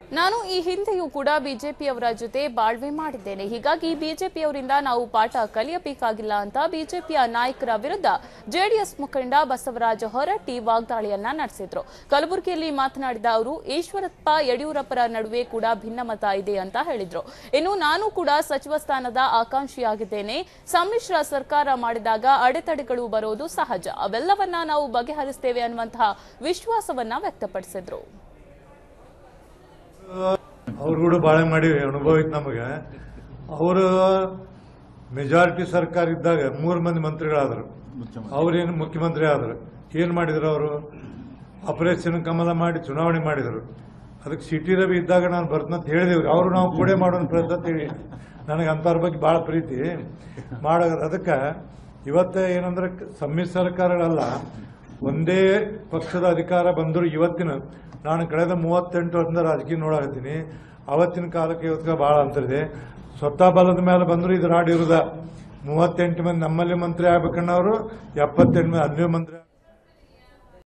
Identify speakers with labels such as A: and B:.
A: ನಾನು ಈ ಹಿಂದೆಯೂ ಕೂಡ ಬಿಜೆಪಿಯವರ ಜೊತೆ ಬಾಳ್ವೆ ಮಾಡಿದ್ದೇನೆ ಹೀಗಾಗಿ ಬಿಜೆಪಿಯವರಿಂದ ನಾವು ಪಾಠ ಕಲಿಯಬೇಕಾಗಿಲ್ಲ ಅಂತ ಬಿಜೆಪಿಯ ನಾಯಕರ ವಿರುದ್ಧ ಜೆಡಿಎಸ್ ಮುಖಂಡ ಬಸವರಾಜ ಹೊರಟ್ಟಿ ವಾಗ್ದಾಳಿಯನ್ನ ನಡೆಸಿದ್ರು ಕಲಬುರಗಿಯಲ್ಲಿ ಮಾತನಾಡಿದ ಅವರು ಈಶ್ವರಪ್ಪ ಯಡಿಯೂರಪ್ಪರ ನಡುವೆ ಕೂಡ ಭಿನ್ನಮತ ಇದೆ ಅಂತ ಹೇಳಿದ್ರು ಇನ್ನು ನಾನು ಕೂಡ ಸಚಿವ ಸ್ಥಾನದ ಆಕಾಂಕ್ಷಿಯಾಗಿದ್ದೇನೆ ಸಮ್ಮಿಶ್ರ ಸರ್ಕಾರ ಮಾಡಿದಾಗ ಅಡೆತಡೆಗಳು ಬರೋದು ಸಹಜ ಅವೆಲ್ಲವನ್ನ ನಾವು ಬಗೆಹರಿಸ್ತೇವೆ ಅನ್ನುವಂತಹ ವಿಶ್ವಾಸವನ್ನ ವ್ಯಕ್ತಪಡಿಸಿದ್ರು
B: ಅವ್ರು ಕೂಡ ಬಾಳೆ ಮಾಡಿವಿ ಅನುಭವ ಐತೆ ನಮಗೆ ಅವರು ಮೆಜಾರಿಟಿ ಸರ್ಕಾರ ಇದ್ದಾಗ ಮೂರು ಮಂದಿ ಮಂತ್ರಿಗಳಾದರು ಅವ್ರೇನು ಮುಖ್ಯಮಂತ್ರಿ ಆದರು ಏನು ಮಾಡಿದ್ರು ಅವರು ಆಪರೇಷನ್ ಕಮಲ ಮಾಡಿ ಚುನಾವಣೆ ಮಾಡಿದರು ಅದಕ್ಕೆ ಸಿಟಿ ರವಿ ಇದ್ದಾಗ ನಾನು ಬರ್ತಂತ ಹೇಳಿದೇವ್ರಿ ಅವರು ನಾವು ಕೂಡೆ ಮಾಡೋಣ ಪ್ರಯತ್ನ ಅಂತ ಹೇಳಿ ನನಗೆ ಅಂಥವ್ರ ಬಗ್ಗೆ ಭಾಳ ಪ್ರೀತಿ ಮಾಡ ಅದಕ್ಕೆ ಇವತ್ತೇ ಏನಂದ್ರೆ ಸಮ್ಮಿಶ್ರ ಸರ್ಕಾರಗಳಲ್ಲ ಒಂದೇ ಪಕ್ಷದ ಅಧಿಕಾರ ಬಂದರೂ ಇವತ್ತಿನ ನಾನು ಕಳೆದ ಮೂವತ್ತೆಂಟು ವರ್ಷದಿಂದ ರಾಜಕೀಯ ನೋಡಾಕತ್ತೀನಿ ಅವತ್ತಿನ ಕಾಲಕ್ಕೆ ಇವತ್ತಿಗೆ ಭಾಳ ಅಂತರಿದೆ ಸ್ವತಃ ಬಲದ ಮೇಲೆ ಬಂದರೂ ಇದು ರಾಡಿರುದ ಮೂವತ್ತೆಂಟು ಮಂದಿ ನಮ್ಮಲ್ಲಿ ಮಂತ್ರಿ ಆಗ್ಬೇಕನ್ನೋರು ಎಪ್ಪತ್ತೆಂಟು ಮಂದಿ ಅಲ್ಲೇ ಮಂತ್ರಿ